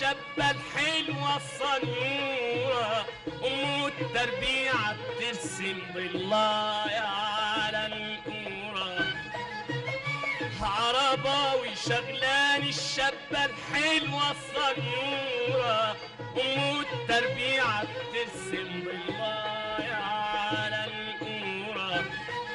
الشابة الحلوة الصنورة أم التربيعة بترسم ضلايا على القورة عرباوي شغلان الشابة الحلوة الصنورة أم التربيعة بترسم ضلايا على القورة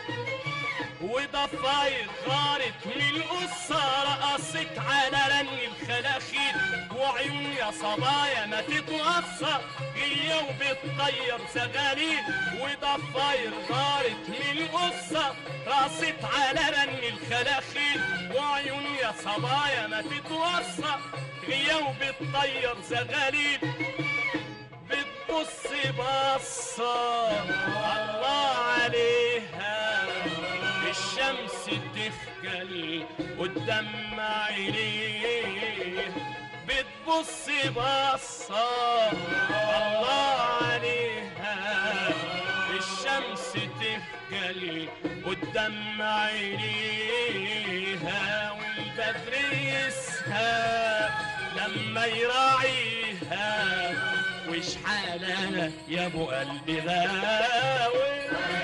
وضفاير غارت من القصة رقصت على رن الخلاخيل وعيون يا صبايا ما تتوصى هي وبتطير زغاليل وضفاير غارت من القصة رقصت على رن الخلاخيل وعيون يا صبايا ما تتوصى هي وبتطير زغاليل بتبص بصة الله عليها الشمس تخجل قدام عينيه بتبص بصة الله عليها الشمس تخجل قدام عينيها والبدر يسهى لما يراعيها وش حالنا يا ابو قلبي غاوي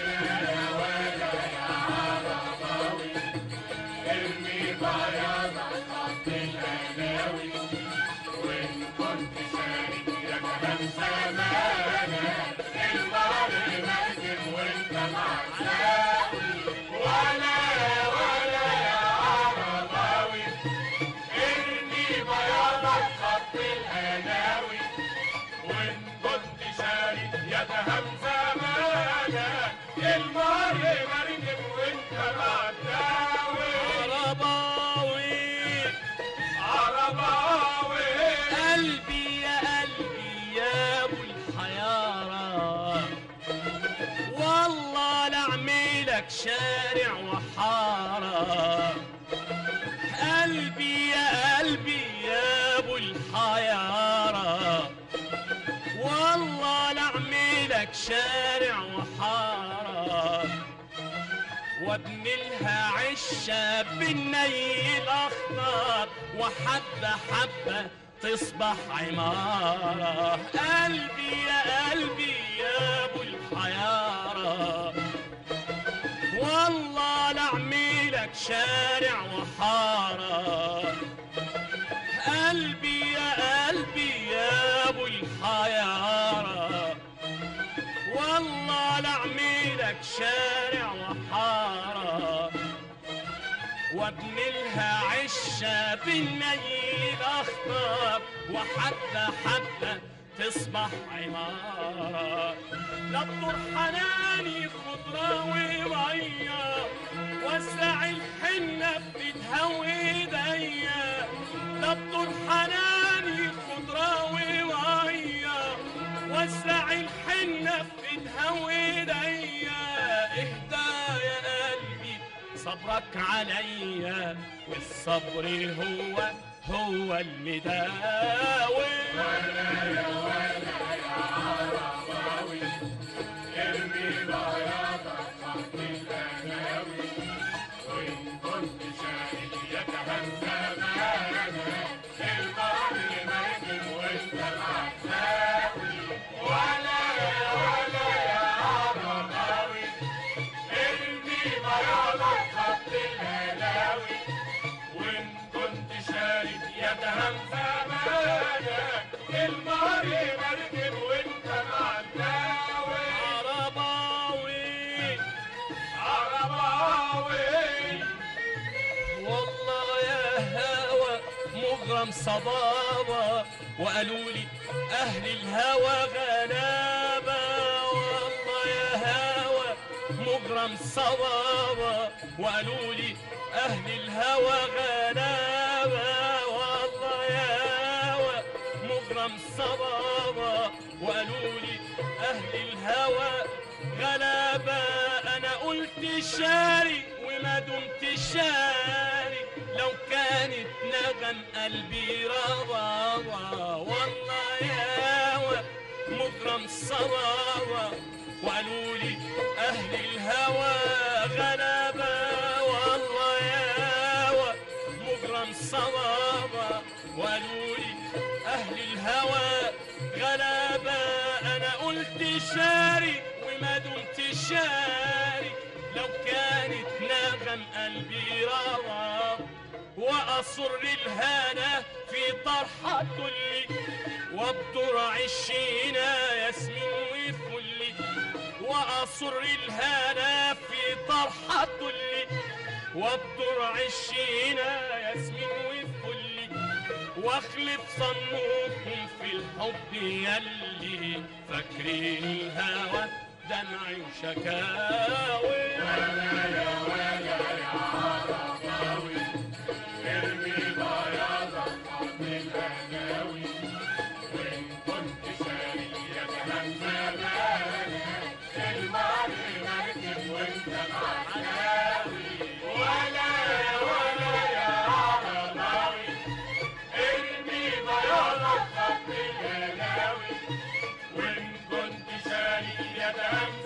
عرباوي قلبي يا قلبي يا ابو الحيارة والله لعملك شارع وحارة قلبي يا قلبي يا ابو الحيارة والله لعملك شارع وحارة وابن لها عشة بالنيل أخضر وحبة حبة تصبح عمارة قلبي يا قلبي يا أبو الحيارة والله لعملك شارع وحارة قلبي يا قلبي يا أبو الحيارة والله لعملك شارع وحارة وابن لها عشة بالنيل أخضر وحبة حبة تصبح عمارة لا تطر حناني خضراوي وعيا وسع الحنة بتهوي ايديا لا تطر حناني خضراوي وعيا وسع الحنة بتهوي ايديا اهدى يا قلبي صبرك عليا والصبر هو هو المداوي عرباوي عرباوي والله يا هوى مغرم صبابة وقالوا لي أهل الهوى غلابة والله يا هوى مغرم صبابة وقالوا لي أهل الهوى غلابة والله يا هوى مغرم صبابة وقالوا لي أهل الهوى غلابة أنا قلت شاري وما دمت شاري لو كانت نغم قلبي رضا والله يا هوى مغرم صبابة وقالوا لي أهل الهوى غلابة والله يا هوى مغرم صبابة وقالوا لي أهل كنت شاري وما دمت شاري لو كانت نغم قلبي روى وأصر الهنا في طرحة كلي وابدر عشينا ياسمين وفلي وأصر الهنا في طرحة كلي وابدر عشينا ياسمين وفلي واخلف صنوكم في الحب يلي فاكرين الهوى دمعي وشكاوي وإن كنت شاري يا